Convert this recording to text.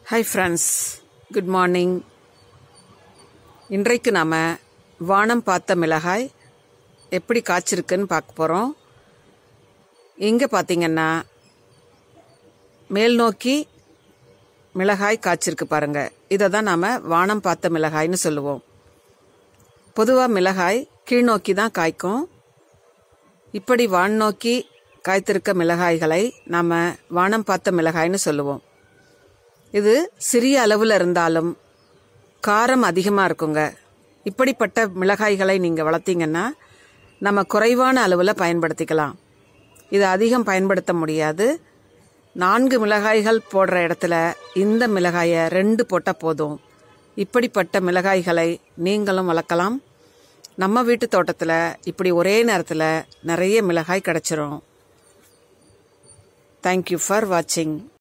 hi friends good morning இன்றைக்கு நாம் வானம் பார்த்த மிளகாய் எப்படி காய்ச்சிருக்குன்னு பார்க்க போகிறோம் இங்கே பார்த்தீங்கன்னா மேல் நோக்கி மிளகாய் காய்ச்சிருக்கு பாருங்க இதை தான் நாம் வானம் பார்த்த மிளகாய்னு சொல்லுவோம் பொதுவாக மிளகாய் கீழ்நோக்கி தான் காய்க்கும் இப்படி வான் நோக்கி காய்த்திருக்க மிளகாய்களை நாம் வானம் பார்த்த மிளகாய்னு சொல்லுவோம் இது சிறிய அளவில் இருந்தாலும் காரம் அதிகமாக இருக்குங்க இப்படிப்பட்ட மிளகாய்களை நீங்கள் வளர்த்தீங்கன்னா நம்ம குறைவான அளவில் பயன்படுத்திக்கலாம் இது அதிகம் பயன்படுத்த முடியாது நான்கு மிளகாய்கள் போடுற இடத்துல இந்த மிளகாயை ரெண்டு போட்டால் போதும் இப்படிப்பட்ட மிளகாய்களை நீங்களும் வளர்க்கலாம் நம்ம வீட்டு தோட்டத்தில் இப்படி ஒரே நேரத்தில் நிறைய மிளகாய் கிடச்சிரும் தேங்க்யூ ஃபார் வாட்சிங்